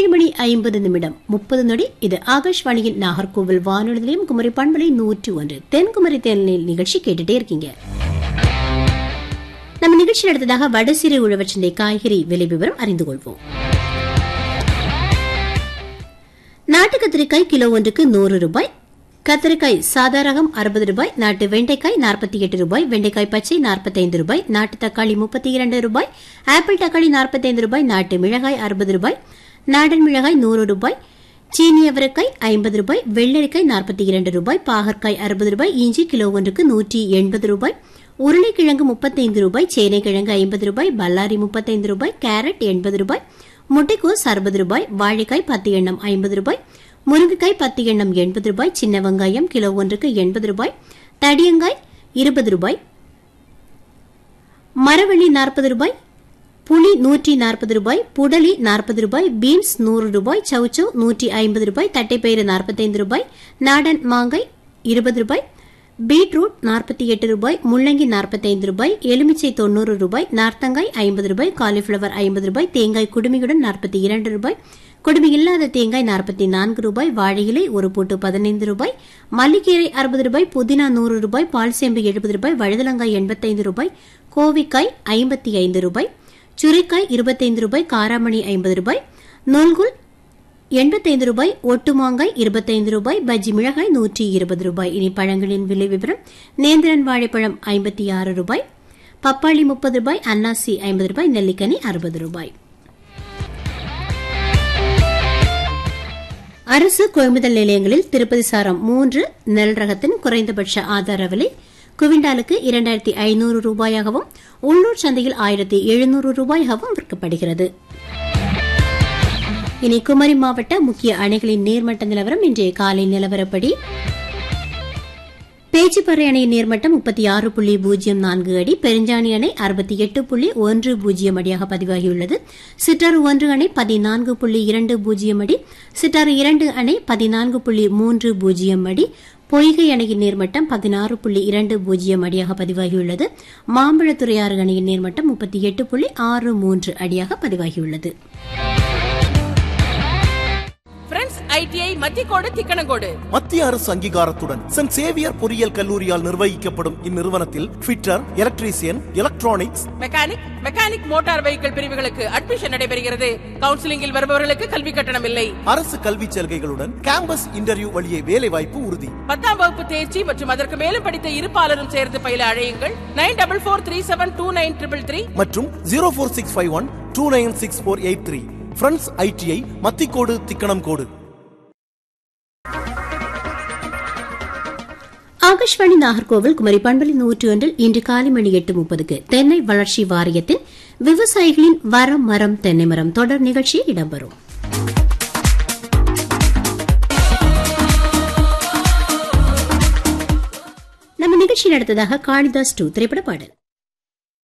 மணி ஐம்பது நிமிடம் முப்பது நொடி இது ஆகாஷ்வாணியின் நாகர்கோவில் வானொலி நிலையம் குமரி பண்பலை நூற்றி ஒன்று தென்குமரி தேனில் நிகழ்ச்சி கேட்டுட்டே இருக்கீங்க நம்ம நிகழ்ச்சி அடுத்ததாக வடசிறு உழவச்சந்தை காய்கறி விலை விவரம் அறிந்து கொள்வோம் நாட்டு கத்திரிக்காய் கிலோ ஒன்றுக்கு நூறு ரூபாய் கத்திரிக்காய் சாதா ரகம் அறுபது ரூபாய் நாட்டு வெண்டைக்காய் நாற்பத்தி எட்டு ரூபாய் வெண்டைக்காய் பச்சை நாற்பத்தைந்து ரூபாய் நாட்டு தக்காளி முப்பத்தி இரண்டு ரூபாய் ஆப்பிள் தக்காளி நாற்பத்தைந்து ரூபாய் நாட்டு மிளகாய் அறுபது ரூபாய் நாடன் மிளகாய் நூறு ரூபாய் சீனி அவரைக்காய் ஐம்பது ரூபாய் வெள்ளரிக்காய் நாற்பத்தி இரண்டு ரூபாய் பாகற்காய் அறுபது ரூபாய் இஞ்சி கிலோ ஒன்றுக்கு நூற்றி எண்பது ரூபாய் உருளைக்கிழங்கு முப்பத்தைந்து ரூபாய் சேனைக்கிழங்கு ஐம்பது ரூபாய் பல்லாரி முப்பத்தைந்து ரூபாய் கேரட் எண்பது ரூபாய் முட்டைக்கோஸ் அறுபது ரூபாய் வாழைக்காய் பத்து எண்ணம் ஐம்பது ரூபாய் முருங்கைக்காய் பத்து எண்ணம் எண்பது ரூபாய் சின்ன வெங்காயம் கிலோ ஒன்றுக்கு எண்பது ரூபாய் தடியங்காய் இருபது ரூபாய் மரவள்ளி நாற்பது ரூபாய் புளி நூற்றி நாற்பது ரூபாய் புடலி நாற்பது ரூபாய் பீன்ஸ் நூறு ரூபாய் சவுச்சவ் நூற்றி ஐம்பது ரூபாய் தட்டைப்பயிறு நாற்பத்தைந்து ரூபாய் நாடன் மாங்காய் இருபது ரூபாய் பீட்ரூட் நாற்பத்தி எட்டு ரூபாய் முள்ளங்கி நாற்பத்தைந்து ரூபாய் எலுமிச்சை தொண்ணூறு ரூபாய் நார்த்தங்காய் ஐம்பது ரூபாய் காலிஃபிளவர் ஐம்பது ரூபாய் தேங்காய் குடுமியுடன் நாற்பத்தி இரண்டு ரூபாய் குடுமி இல்லாத தேங்காய் நாற்பத்தி நான்கு ரூபாய் வாழை இலை ஒரு பூட்டு பதினைந்து ரூபாய் மல்லிக்கீரை அறுபது ரூபாய் புதினா நூறு ரூபாய் பால் சேம்பு எழுபது ரூபாய் வழுதலங்காய் எண்பத்தைந்து ரூபாய் கோவிக்காய் ஐம்பத்தி ஐந்து ரூபாய் சுரைக்காய் இருபத்தைந்து ரூபாய் காராமணி ஐம்பது ரூபாய் நூல்குல் எண்பத்தைந்து ரூபாய் ஒட்டு மாங்காய் இருபத்தைந்து ரூபாய் பஜ்ஜி மிளகாய் நூற்றி இருபது ரூபாய் இனி பழங்களின் விலை விவரம் நேந்திரன் வாழைப்பழம் ஐம்பத்தி ஆறு ரூபாய் பப்பாளி முப்பது ரூபாய் அன்னாசி ஐம்பது ரூபாய் நெல்லிக்கனி அறுபது ரூபாய் அரசு கொள்முதல் நிலையங்களில் திருப்பதி சாரம் மூன்று நெல் ரகத்தின் குறைந்தபட்ச ஆதார விலை குவிண்டாலுக்கு இரண்டாயிரத்தி ஐநூறு ரூபாயாகவும் உள்ளூர் சந்தையில் ஆயிரத்தி எழுநூறு ரூபாயாகவும் விற்கப்படுகிறது இனி குமரி மாவட்ட முக்கிய அணைகளின் நீர்மட்ட நிலவரம் இன்றைய காலை நிலவரப்படி பேச்சிப்பறை அணையின் நீர்மட்டம் முப்பத்தி ஆறு புள்ளி பூஜ்ஜியம் நான்கு அடி பெருஞ்சாணி அணை அறுபத்தி எட்டு புள்ளி ஒன்று பூஜ்ஜியம் அடியாக பதிவாகியுள்ளது சிற்றாறு ஒன்று அணை பதினான்கு புள்ளி இரண்டு பூஜ்ஜியம் அடி சிற்றாறு இரண்டு அணை பதினான்கு புள்ளி மூன்று பூஜ்ஜியம் அடி பொய்கை அணையின் நீர்மட்டம் பதினாறு புள்ளி இரண்டு பூஜ்ஜியம் அடியாக பதிவாகியுள்ளது மாம்பழத்துறையாறு அணையின் நீர்மட்டம் முப்பத்தி எட்டு புள்ளி ஆறு மூன்று அடியாக பதிவாகியுள்ளது ஃப்ரெண்ட்ஸ் ஐடிஐ மத்தியக்கோடு திக்கணங்கோடு மத்திய அரசு அங்கீகாரத்துடன் சென்ட் சேவியர் பொறியியல் கல்லூரியால் நிர்வகிக்கப்படும் இந்நிறுவனத்தில் fitter electrician electronics mechanic mechanic motor vehicle பிரிவுகளுக்கு அட்மிஷன் நடைபெறுகிறது கவுன்சிலிங்கில் வருபவர்களுக்கு கல்வி கட்டணம் இல்லை அரசு கல்விச் சலுகைகளுடன் கேம்பஸ் இன்டர்வியூ வழியே வேலை வாய்ப்பு உறுதி பத்தாம் வகுப்பு தேர்ச்சி மற்றும் அதற்கு மேலும் படித்த இருப்பாளரும் சேர்ந்து பயில அழையுங்கள் nine double four three seven two nine triple three மற்றும் zero four six five one two nine six four eight three friends ITI Mathicode Thickanamcode Akashvani Nagercoil Kumari பண்பலி நூற்றி ஒன்றில் இன்று காலை மணி எட்டு முப்பதுக்கு தென்னை வளர்ச்சி வாரியத்தின் விவசாயிகளின் வரம் மரம் தென்னை மரம் தொடர் நிகழ்ச்சி இடம்பெறும் நம்ம நிகழ்ச்சியில் அடுத்ததாக காளிதாஸ் டூ திரைப்பட பாடல்